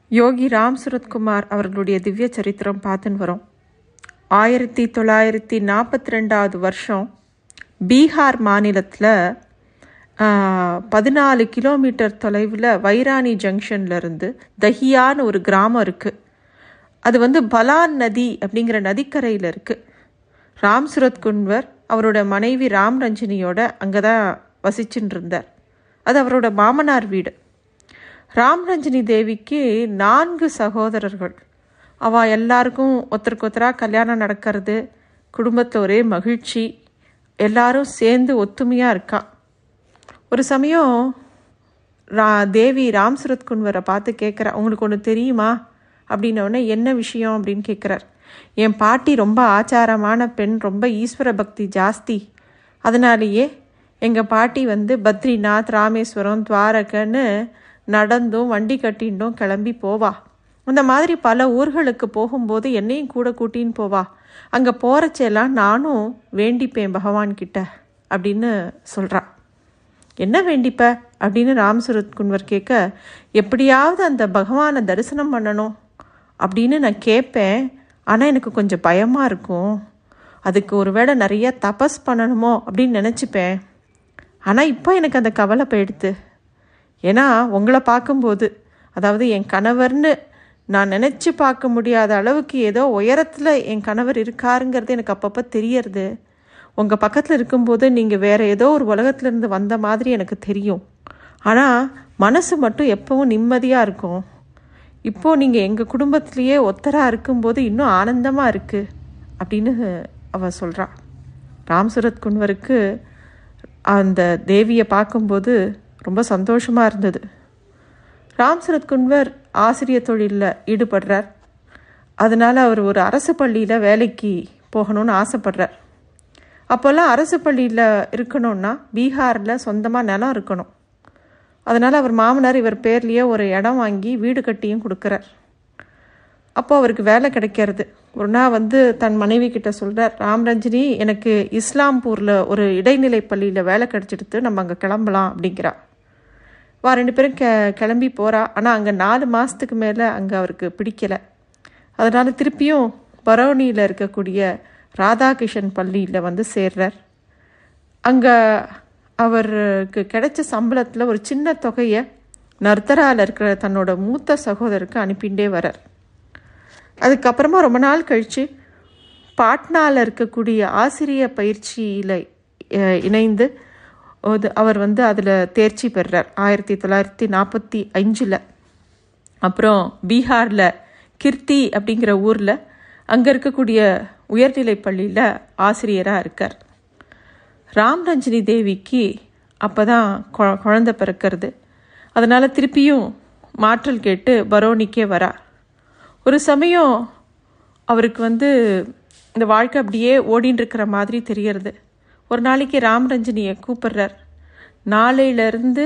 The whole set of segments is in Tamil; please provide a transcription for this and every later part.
யோகி ராம் சுரத்குமார் அவர்களுடைய திவ்ய சரித்திரம் பார்த்துன்னு வரோம் ஆயிரத்தி தொள்ளாயிரத்தி நாற்பத்தி ரெண்டாவது வருஷம் பீகார் மாநிலத்தில் பதினாலு கிலோமீட்டர் தொலைவில் வைராணி ஜங்ஷன்ல இருந்து தஹியான்னு ஒரு கிராமம் இருக்குது அது வந்து பலான் நதி அப்படிங்கிற நதிக்கரையில் இருக்குது ராம் சுரத் குன்வர் அவரோட மனைவி ராம் ரஞ்சினியோட அங்கே தான் வசிச்சுட்டு இருந்தார் அது அவரோட மாமனார் வீடு ராம் ரஞ்சினி தேவிக்கு நான்கு சகோதரர்கள் அவள் எல்லாருக்கும் ஒருத்தருக்கு ஒருத்தராக கல்யாணம் நடக்கிறது குடும்பத்தில் ஒரே மகிழ்ச்சி எல்லாரும் சேர்ந்து ஒத்துமையாக இருக்கா ஒரு சமயம் ரா தேவி ராம் சுரத் குன்வரை பார்த்து கேட்குறா உங்களுக்கு ஒன்று தெரியுமா அப்படின்னோடனே என்ன விஷயம் அப்படின்னு கேட்குறார் என் பாட்டி ரொம்ப ஆச்சாரமான பெண் ரொம்ப ஈஸ்வர பக்தி ஜாஸ்தி அதனாலேயே எங்கள் பாட்டி வந்து பத்ரிநாத் ராமேஸ்வரம் துவாரகன்னு நடந்தும் வண்டி கட்டின்டும் கிளம்பி போவா அந்த மாதிரி பல ஊர்களுக்கு போகும்போது என்னையும் கூட கூட்டின்னு போவா அங்கே போகிறச்செல்லாம் நானும் வேண்டிப்பேன் பகவான் கிட்ட அப்படின்னு சொல்கிறா என்ன வேண்டிப்ப அப்படின்னு ராம் சுரத் குன்வர் கேட்க எப்படியாவது அந்த பகவானை தரிசனம் பண்ணணும் அப்படின்னு நான் கேட்பேன் ஆனால் எனக்கு கொஞ்சம் பயமாக இருக்கும் அதுக்கு ஒருவேளை நிறைய தபஸ் பண்ணணுமோ அப்படின்னு நினச்சிப்பேன் ஆனால் இப்போ எனக்கு அந்த கவலை போயிடுது ஏன்னா உங்களை பார்க்கும்போது அதாவது என் கணவர்னு நான் நினச்சி பார்க்க முடியாத அளவுக்கு ஏதோ உயரத்தில் என் கணவர் இருக்காருங்கிறது எனக்கு அப்பப்போ தெரியறது உங்கள் பக்கத்தில் இருக்கும்போது நீங்கள் வேறு ஏதோ ஒரு உலகத்துலேருந்து வந்த மாதிரி எனக்கு தெரியும் ஆனால் மனசு மட்டும் எப்பவும் நிம்மதியாக இருக்கும் இப்போது நீங்கள் எங்கள் குடும்பத்திலேயே ஒத்தராக இருக்கும்போது இன்னும் ஆனந்தமாக இருக்குது அப்படின்னு அவ சொல்கிறா ராம் சுரத் குன்வருக்கு அந்த தேவியை பார்க்கும்போது ரொம்ப சந்தோஷமாக இருந்தது ராம் சரத் குன்வர் ஆசிரியர் தொழிலில் ஈடுபடுறார் அதனால் அவர் ஒரு அரசு பள்ளியில் வேலைக்கு போகணும்னு ஆசைப்படுறார் அப்போல்லாம் அரசு பள்ளியில் இருக்கணும்னா பீகாரில் சொந்தமாக நிலம் இருக்கணும் அதனால் அவர் மாமனார் இவர் பேர்லேயே ஒரு இடம் வாங்கி வீடு கட்டியும் கொடுக்குறார் அப்போ அவருக்கு வேலை கிடைக்கிறது ஒரு நாள் வந்து தன் மனைவி கிட்ட சொல்கிறார் ராம்ரஞ்சினி எனக்கு இஸ்லாம்பூரில் ஒரு இடைநிலை பள்ளியில் வேலை கிடைச்சிடுத்து நம்ம அங்கே கிளம்பலாம் அப்படிங்கிறா வா ரெண்டு பேரும் கெ கிளம்பி போகிறா ஆனால் அங்கே நாலு மாதத்துக்கு மேலே அங்கே அவருக்கு பிடிக்கலை அதனால் திருப்பியும் பரௌனியில் இருக்கக்கூடிய ராதாகிருஷ்ணன் பள்ளியில் வந்து சேர்றார் அங்கே அவருக்கு கிடைச்ச சம்பளத்தில் ஒரு சின்ன தொகையை நர்த்தராவில் இருக்கிற தன்னோட மூத்த சகோதரருக்கு அனுப்பிண்டே வரார் அதுக்கப்புறமா ரொம்ப நாள் கழித்து பாட்னாவில் இருக்கக்கூடிய ஆசிரிய பயிற்சியில் இணைந்து அவர் வந்து அதில் தேர்ச்சி பெறுறார் ஆயிரத்தி தொள்ளாயிரத்தி நாற்பத்தி அஞ்சில் அப்புறம் பீகாரில் கிர்த்தி அப்படிங்கிற ஊரில் அங்கே இருக்கக்கூடிய உயர்நிலை பள்ளியில் ஆசிரியராக இருக்கார் ராம் ரஞ்சினி தேவிக்கு அப்போ தான் குழந்த பிறக்கிறது அதனால் திருப்பியும் மாற்றல் கேட்டு பரோனிக்கே வரார் ஒரு சமயம் அவருக்கு வந்து இந்த வாழ்க்கை அப்படியே ஓடின்னு இருக்கிற மாதிரி தெரியறது ஒரு நாளைக்கு ராம் ரஞ்சினியை கூப்பிடுறார் நாளையிலேருந்து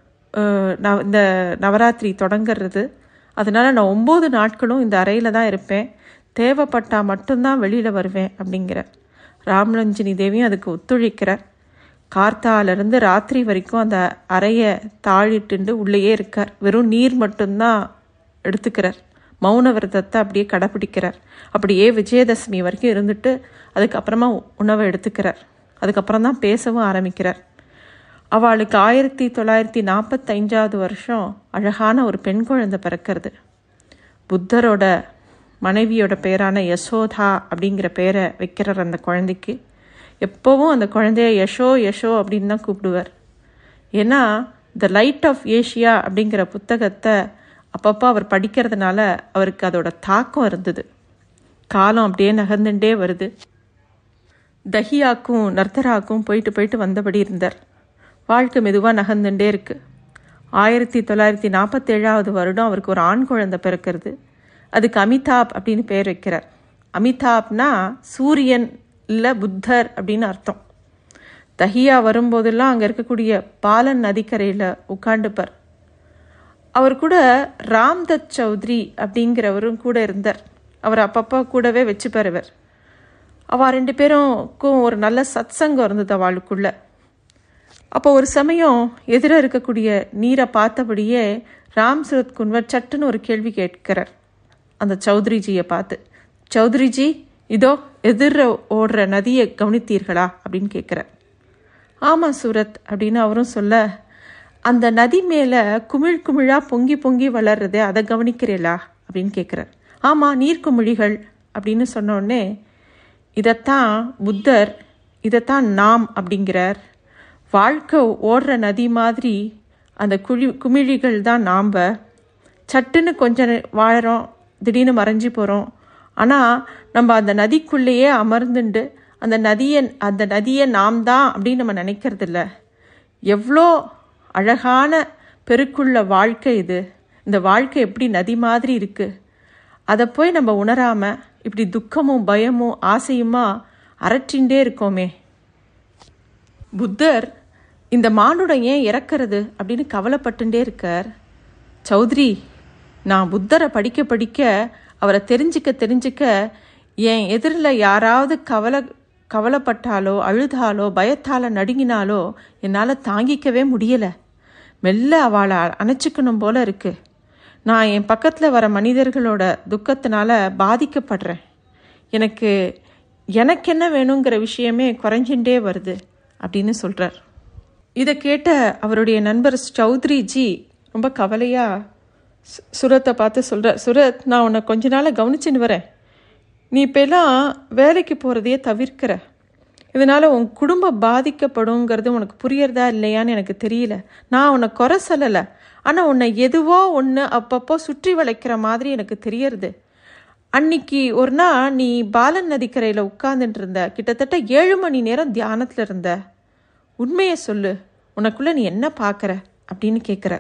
நான் இந்த நவராத்திரி தொடங்கிறது அதனால் நான் ஒம்பது நாட்களும் இந்த அறையில் தான் இருப்பேன் தேவைப்பட்டால் மட்டும்தான் வெளியில் வருவேன் அப்படிங்கிற ராம்ரஞ்சினி தேவியும் அதுக்கு ஒத்துழைக்கிறார் கார்த்தாலேருந்து ராத்திரி வரைக்கும் அந்த அறையை தாழிட்டுண்டு உள்ளேயே இருக்கார் வெறும் நீர் மட்டும்தான் எடுத்துக்கிறார் மௌன விரதத்தை அப்படியே கடைப்பிடிக்கிறார் அப்படியே விஜயதசமி வரைக்கும் இருந்துட்டு அதுக்கப்புறமா உணவை எடுத்துக்கிறார் அதுக்கப்புறம் தான் பேசவும் ஆரம்பிக்கிறார் அவளுக்கு ஆயிரத்தி தொள்ளாயிரத்தி நாற்பத்தைஞ்சாவது வருஷம் அழகான ஒரு பெண் குழந்தை பிறக்கிறது புத்தரோட மனைவியோட பேரான யசோதா அப்படிங்கிற பேரை வைக்கிறார் அந்த குழந்தைக்கு எப்போவும் அந்த குழந்தைய யஷோ யஷோ அப்படின்னு தான் கூப்பிடுவார் ஏன்னா த லைட் ஆஃப் ஏஷியா அப்படிங்கிற புத்தகத்தை அப்பப்போ அவர் படிக்கிறதுனால அவருக்கு அதோட தாக்கம் இருந்தது காலம் அப்படியே நகர்ந்துட்டே வருது தஹியாக்கும் நர்த்தராக்கும் போயிட்டு போயிட்டு வந்தபடி இருந்தார் வாழ்க்கை மெதுவாக நகர்ந்துட்டே இருக்கு ஆயிரத்தி தொள்ளாயிரத்தி நாற்பத்தேழாவது வருடம் அவருக்கு ஒரு ஆண் குழந்தை பிறக்கிறது அதுக்கு அமிதாப் அப்படின்னு பேர் வைக்கிறார் அமிதாப்னா சூரியன் இல்லை புத்தர் அப்படின்னு அர்த்தம் தஹியா வரும்போதெல்லாம் அங்கே இருக்கக்கூடிய பாலன் நதிக்கரையில் உட்காண்டுப்பார் அவர் கூட ராம்தத் சௌத்ரி அப்படிங்கிறவரும் கூட இருந்தார் அவர் அப்பப்போ கூடவே வச்சு பெறுவர் அவள் ரெண்டு பேருக்கும் ஒரு நல்ல சத்சங்கம் இருந்தது அவளுக்குள்ள அப்போ ஒரு சமயம் எதிர இருக்கக்கூடிய நீரை பார்த்தபடியே ராம் சுரத் குன்வர் சட்டுன்னு ஒரு கேள்வி கேட்கிறார் அந்த சௌத்ரிஜியை பார்த்து சௌத்ரிஜி இதோ எதிர ஓடுற நதியை கவனித்தீர்களா அப்படின்னு கேட்குறார் ஆமாம் சூரத் அப்படின்னு அவரும் சொல்ல அந்த நதி மேலே குமிழ் குமிழாக பொங்கி பொங்கி வளர்றதே அதை கவனிக்கிறீங்களா அப்படின்னு கேட்குறார் ஆமாம் நீர்க்குமிழிகள் அப்படின்னு சொன்னோடனே இதைத்தான் புத்தர் இதைத்தான் நாம் அப்படிங்கிறார் வாழ்க்கை ஓடுற நதி மாதிரி அந்த குழி குமிழிகள் தான் நாம் சட்டுன்னு கொஞ்சம் வாழறோம் திடீர்னு மறைஞ்சு போகிறோம் ஆனால் நம்ம அந்த நதிக்குள்ளேயே அமர்ந்துண்டு அந்த நதியை அந்த நதியை நாம் தான் அப்படின்னு நம்ம நினைக்கிறதில்ல எவ்வளோ அழகான பெருக்குள்ள வாழ்க்கை இது இந்த வாழ்க்கை எப்படி நதி மாதிரி இருக்குது அதை போய் நம்ம உணராமல் இப்படி துக்கமும் பயமும் ஆசையுமா அரற்றின்றே இருக்கோமே புத்தர் இந்த மானுடம் ஏன் இறக்கிறது அப்படின்னு கவலைப்பட்டுட்டே இருக்கார் சௌத்ரி நான் புத்தரை படிக்க படிக்க அவரை தெரிஞ்சுக்க தெரிஞ்சுக்க என் எதிரில் யாராவது கவலை கவலைப்பட்டாலோ அழுதாலோ பயத்தால் நடுங்கினாலோ என்னால் தாங்கிக்கவே முடியலை மெல்ல அவளை அணைச்சிக்கணும் போல இருக்கு நான் என் பக்கத்தில் வர மனிதர்களோட துக்கத்தினால பாதிக்கப்படுறேன் எனக்கு எனக்கு என்ன வேணுங்கிற விஷயமே குறைஞ்சுட்டே வருது அப்படின்னு சொல்கிறார் இதை கேட்ட அவருடைய நண்பர் சௌத்ரிஜி ரொம்ப கவலையாக சுரத்தை பார்த்து சொல்கிறார் சுரத் நான் உன்னை கொஞ்ச நாளாக கவனிச்சுன்னு வரேன் நீ இப்போலாம் வேலைக்கு போகிறதையே தவிர்க்கிற இதனால் உன் குடும்பம் பாதிக்கப்படுங்கிறது உனக்கு புரியறதா இல்லையான்னு எனக்கு தெரியல நான் உன்னை குறை சொல்லலை ஆனால் உன்னை எதுவோ ஒன்று அப்பப்போ சுற்றி வளைக்கிற மாதிரி எனக்கு தெரியறது அன்னைக்கு ஒரு நாள் நீ பாலன் நதிக்கரையில் உட்கார்ந்துட்டு இருந்த கிட்டத்தட்ட ஏழு மணி நேரம் தியானத்தில் இருந்த உண்மையை சொல்லு உனக்குள்ளே நீ என்ன பார்க்குற அப்படின்னு கேட்குற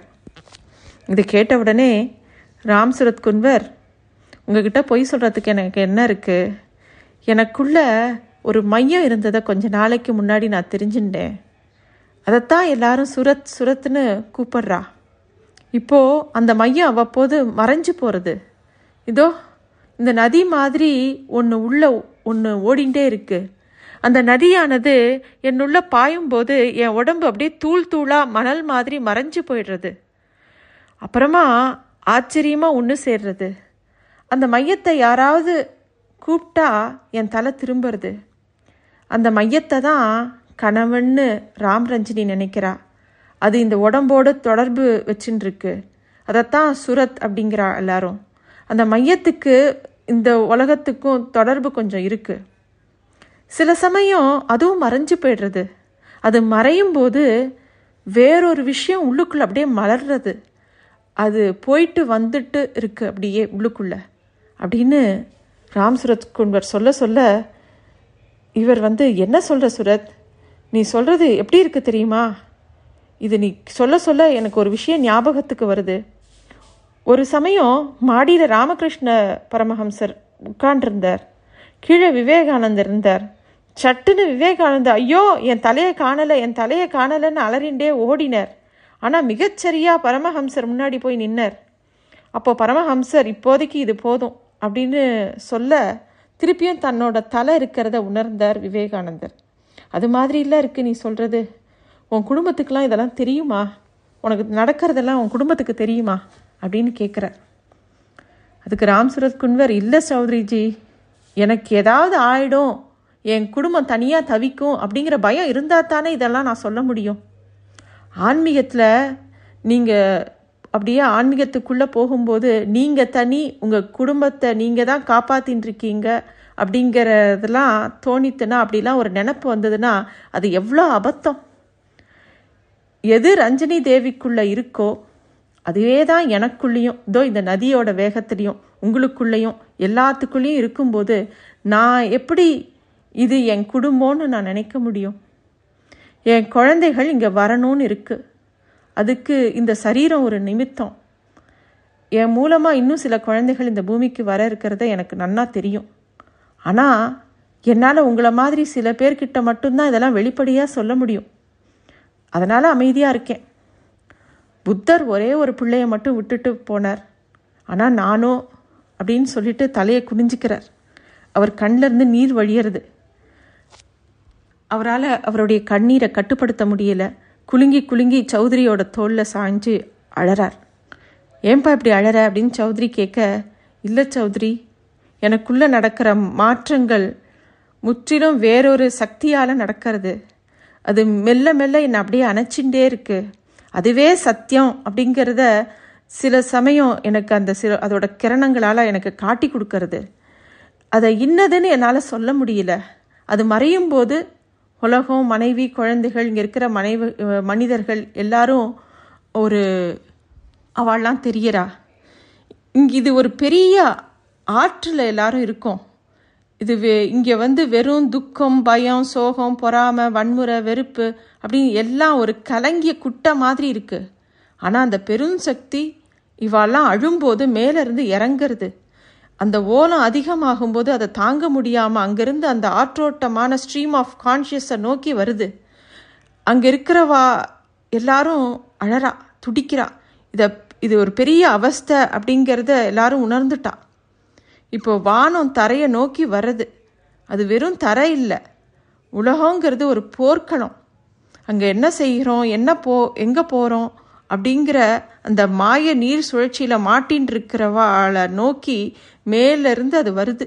இதை கேட்ட உடனே ராம் சுரத் குன்வர் உங்ககிட்ட பொய் சொல்கிறதுக்கு எனக்கு என்ன இருக்குது எனக்குள்ள ஒரு மையம் இருந்ததை கொஞ்ச நாளைக்கு முன்னாடி நான் தெரிஞ்சுட்டேன் அதைத்தான் எல்லாரும் சுரத் சுரத்னு கூப்பிடுறா இப்போது அந்த மையம் அவ்வப்போது மறைஞ்சு போகிறது இதோ இந்த நதி மாதிரி ஒன்று உள்ள ஒன்று ஓடிண்டே இருக்கு அந்த நதியானது என்னுள்ள பாயும்போது என் உடம்பு அப்படியே தூள் தூளாக மணல் மாதிரி மறைஞ்சு போயிடுறது அப்புறமா ஆச்சரியமாக ஒன்று சேர்றது அந்த மையத்தை யாராவது கூப்பிட்டா என் தலை திரும்புறது அந்த மையத்தை தான் கணவன்னு ராம் ரஞ்சினி நினைக்கிறா அது இந்த உடம்போடு தொடர்பு வச்சுன்னு இருக்கு அதைத்தான் சுரத் அப்படிங்கிறா எல்லாரும் அந்த மையத்துக்கு இந்த உலகத்துக்கும் தொடர்பு கொஞ்சம் இருக்கு சில சமயம் அதுவும் மறைஞ்சு போயிடுறது அது மறையும் போது வேறொரு விஷயம் உள்ளுக்குள்ள அப்படியே மலர்றது அது போயிட்டு வந்துட்டு இருக்கு அப்படியே உள்ளுக்குள்ள அப்படின்னு ராம் சுரத் குன்வர் சொல்ல சொல்ல இவர் வந்து என்ன சொல்கிற சுரத் நீ சொல்கிறது எப்படி இருக்கு தெரியுமா இது நீ சொல்ல சொல்ல எனக்கு ஒரு விஷயம் ஞாபகத்துக்கு வருது ஒரு சமயம் மாடியில் ராமகிருஷ்ண பரமஹம்சர் உட்காண்டிருந்தார் கீழே விவேகானந்தர் இருந்தார் சட்டுன்னு விவேகானந்தர் ஐயோ என் தலையை காணலை என் தலையை காணலைன்னு அலறிண்டே ஓடினார் ஆனால் மிகச்சரியாக பரமஹம்சர் முன்னாடி போய் நின்னார் அப்போ பரமஹம்சர் இப்போதைக்கு இது போதும் அப்படின்னு சொல்ல திருப்பியும் தன்னோட தலை இருக்கிறத உணர்ந்தார் விவேகானந்தர் அது மாதிரிலாம் இருக்கு நீ சொல்கிறது உன் குடும்பத்துக்கெலாம் இதெல்லாம் தெரியுமா உனக்கு நடக்கிறதெல்லாம் உன் குடும்பத்துக்கு தெரியுமா அப்படின்னு கேட்குறார் அதுக்கு ராம் சுரத் குன்வர் இல்லை சௌத்ரிஜி எனக்கு ஏதாவது ஆயிடும் என் குடும்பம் தனியாக தவிக்கும் அப்படிங்கிற பயம் இருந்தால் தானே இதெல்லாம் நான் சொல்ல முடியும் ஆன்மீகத்தில் நீங்கள் அப்படியே ஆன்மீகத்துக்குள்ளே போகும்போது நீங்கள் தனி உங்கள் குடும்பத்தை நீங்கள் தான் காப்பாற்றின்னு இருக்கீங்க அப்படிங்கிறதெல்லாம் தோணித்துன்னா அப்படிலாம் ஒரு நினப்பு வந்ததுன்னா அது எவ்வளோ அபத்தம் எது ரஞ்சனி தேவிக்குள்ளே இருக்கோ அதுவே தான் எனக்குள்ளேயும் இதோ இந்த நதியோட வேகத்துலேயும் உங்களுக்குள்ளேயும் எல்லாத்துக்குள்ளேயும் இருக்கும்போது நான் எப்படி இது என் குடும்பம்னு நான் நினைக்க முடியும் என் குழந்தைகள் இங்கே வரணும்னு இருக்குது அதுக்கு இந்த சரீரம் ஒரு நிமித்தம் என் மூலமாக இன்னும் சில குழந்தைகள் இந்த பூமிக்கு வர இருக்கிறத எனக்கு நன்னா தெரியும் ஆனால் என்னால் உங்களை மாதிரி சில பேர்கிட்ட மட்டும்தான் இதெல்லாம் வெளிப்படையாக சொல்ல முடியும் அதனால் அமைதியாக இருக்கேன் புத்தர் ஒரே ஒரு பிள்ளைய மட்டும் விட்டுட்டு போனார் ஆனால் நானோ அப்படின்னு சொல்லிட்டு தலையை குனிஞ்சிக்கிறார் அவர் கண்ணிலேருந்து நீர் வழியறது அவரால் அவருடைய கண்ணீரை கட்டுப்படுத்த முடியல குலுங்கி குலுங்கி சௌத்ரியோட தோளில் சாய்ஞ்சு அழறார் ஏன்பா இப்படி அழற அப்படின்னு சௌத்ரி கேட்க இல்லை சௌத்ரி எனக்குள்ளே நடக்கிற மாற்றங்கள் முற்றிலும் வேறொரு சக்தியால் நடக்கிறது அது மெல்ல மெல்ல என்னை அப்படியே அணைச்சிண்டே இருக்கு அதுவே சத்தியம் அப்படிங்கிறத சில சமயம் எனக்கு அந்த சில அதோட கிரணங்களால் எனக்கு காட்டி கொடுக்கறது அதை இன்னதுன்னு என்னால் சொல்ல முடியல அது மறையும் போது உலகம் மனைவி குழந்தைகள் இங்கே இருக்கிற மனைவி மனிதர்கள் எல்லாரும் ஒரு அவள்லாம் தெரியறா இங்கே இது ஒரு பெரிய ஆற்றில் எல்லாரும் இருக்கோம் இது வே இங்கே வந்து வெறும் துக்கம் பயம் சோகம் பொறாமை வன்முறை வெறுப்பு அப்படின்னு எல்லாம் ஒரு கலங்கிய குட்டை மாதிரி இருக்கு ஆனால் அந்த பெரும் சக்தி இவாலாம் அழும்போது மேலேருந்து இறங்குறது அந்த ஓலம் அதிகமாகும்போது அதை தாங்க முடியாமல் அங்கேருந்து அந்த ஆற்றோட்டமான ஸ்ட்ரீம் ஆஃப் கான்ஷியஸை நோக்கி வருது அங்கே இருக்கிறவா எல்லாரும் அழறா துடிக்கிறா இதை இது ஒரு பெரிய அவஸ்தை அப்படிங்கிறத எல்லாரும் உணர்ந்துட்டா இப்போ வானம் தரையை நோக்கி வருது அது வெறும் தரை இல்லை உலகங்கிறது ஒரு போர்க்களம் அங்கே என்ன செய்கிறோம் என்ன போ எங்கே போகிறோம் அப்படிங்கிற அந்த மாய நீர் சுழற்சியில் மாட்டின் இருக்கிறவாளை நோக்கி மேலேருந்து அது வருது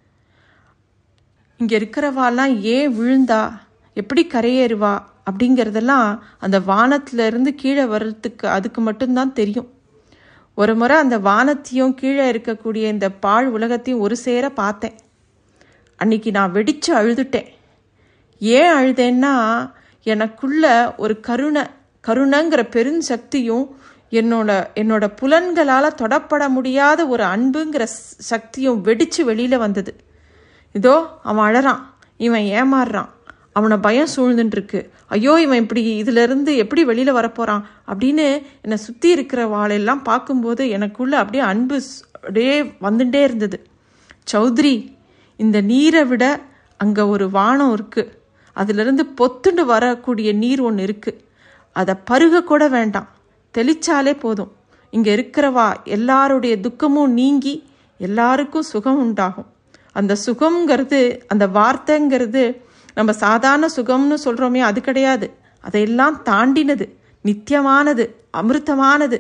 இங்கே இருக்கிறவாலாம் ஏன் விழுந்தா எப்படி கரையேறுவா அப்படிங்கிறதெல்லாம் அந்த வானத்துல இருந்து கீழே வர்றதுக்கு அதுக்கு மட்டும்தான் தெரியும் ஒரு முறை அந்த வானத்தையும் கீழே இருக்கக்கூடிய இந்த பாழ் உலகத்தையும் ஒரு சேர பார்த்தேன் அன்னைக்கு நான் வெடிச்சு அழுதுட்டேன் ஏன் அழுதேன்னா எனக்குள்ள ஒரு கருணை கருணைங்கிற பெருஞ்சக்தியும் என்னோட என்னோட புலன்களால் தொடப்பட முடியாத ஒரு அன்புங்கிற சக்தியும் வெடிச்சு வெளியில் வந்தது இதோ அவன் அழறான் இவன் ஏமாறுறான் அவனை பயம் சூழ்ந்துட்டுருக்கு ஐயோ இவன் இப்படி இதிலிருந்து எப்படி வெளியில் வரப்போகிறான் அப்படின்னு என்னை சுற்றி இருக்கிற வாளெல்லாம் பார்க்கும்போது எனக்குள்ள அப்படியே அன்பு அப்படியே வந்துட்டே இருந்தது சௌத்ரி இந்த நீரை விட அங்கே ஒரு வானம் இருக்குது அதிலிருந்து பொத்துண்டு வரக்கூடிய நீர் ஒன்று இருக்குது அதை பருக கூட வேண்டாம் தெளிச்சாலே போதும் இங்கே இருக்கிறவா எல்லாருடைய துக்கமும் நீங்கி எல்லாருக்கும் சுகம் உண்டாகும் அந்த சுகம்ங்கிறது அந்த வார்த்தைங்கிறது நம்ம சாதாரண சுகம்னு சொல்கிறோமே அது கிடையாது அதையெல்லாம் தாண்டினது நித்தியமானது அமிர்தமானது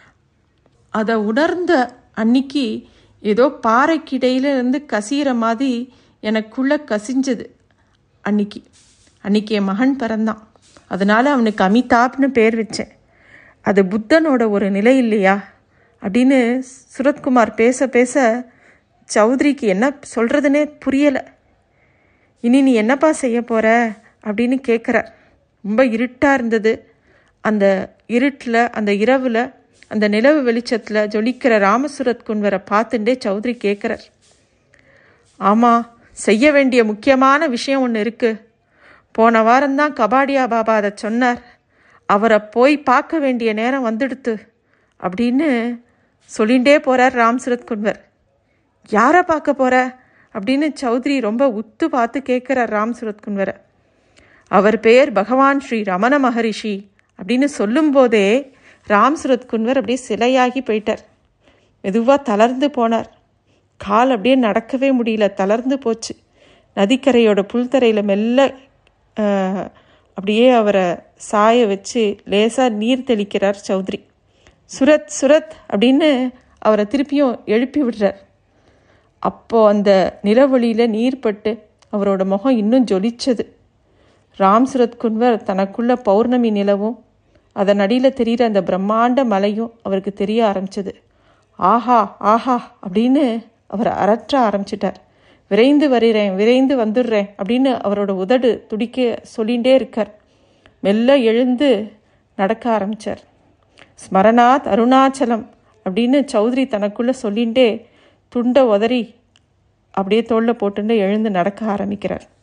அதை உணர்ந்த அன்னைக்கு ஏதோ பாறைக்கிடையில இருந்து கசிகிற மாதிரி எனக்குள்ள கசிஞ்சது அன்னைக்கு அன்னைக்கு என் மகன் பிறந்தான் அதனால அவனுக்கு அமிதாப்னு பேர் வச்சேன் அது புத்தனோட ஒரு நிலை இல்லையா அப்படின்னு சுரத்குமார் பேச பேச சௌத்ரிக்கு என்ன சொல்கிறதுனே புரியலை இனி நீ என்னப்பா செய்ய போகிற அப்படின்னு கேட்குறார் ரொம்ப இருட்டாக இருந்தது அந்த இருட்டில் அந்த இரவில் அந்த நிலவு வெளிச்சத்தில் ஜொலிக்கிற ராமசுரத் குன்வரை பார்த்துட்டே சௌத்ரி கேட்குறார் ஆமாம் செய்ய வேண்டிய முக்கியமான விஷயம் ஒன்று இருக்குது போன வாரம்தான் கபாடியா பாபா அதை சொன்னார் அவரை போய் பார்க்க வேண்டிய நேரம் வந்துடுத்து அப்படின்னு சொல்லிகிட்டே போகிறார் ராம்சுரத் குன்வர் யாரை பார்க்க போகிற அப்படின்னு சௌத்ரி ரொம்ப உத்து பார்த்து கேட்குறார் ராம் சுரத்குன்வரை அவர் பெயர் பகவான் ஸ்ரீ ரமண மகரிஷி அப்படின்னு சொல்லும்போதே ராம் சுரத்குன்வர் அப்படியே சிலையாகி போயிட்டார் மெதுவாக தளர்ந்து போனார் கால் அப்படியே நடக்கவே முடியல தளர்ந்து போச்சு நதிக்கரையோட புல்தரையில் மெல்ல அப்படியே அவரை சாய வச்சு லேசாக நீர் தெளிக்கிறார் சௌத்ரி சுரத் சுரத் அப்படின்னு அவரை திருப்பியும் எழுப்பி விடுறார் அப்போ அந்த நிலவொளியில் நீர் பட்டு அவரோட முகம் இன்னும் ஜொலிச்சது ராம் சுரத் குன்வர் தனக்குள்ள பௌர்ணமி நிலவும் அதன் அடியில் தெரிகிற அந்த பிரம்மாண்ட மலையும் அவருக்கு தெரிய ஆரம்பிச்சது ஆஹா ஆஹா அப்படின்னு அவர் அரற்ற ஆரம்பிச்சிட்டார் விரைந்து வருகிறேன் விரைந்து வந்துடுறேன் அப்படின்னு அவரோட உதடு துடிக்க சொல்லிகிட்டே இருக்கார் மெல்ல எழுந்து நடக்க ஆரம்பித்தார் ஸ்மரணாத் அருணாச்சலம் அப்படின்னு சௌத்ரி தனக்குள்ளே சொல்லிகிட்டே துண்டை உதறி அப்படியே தோளில் போட்டுட்டு எழுந்து நடக்க ஆரம்பிக்கிறார்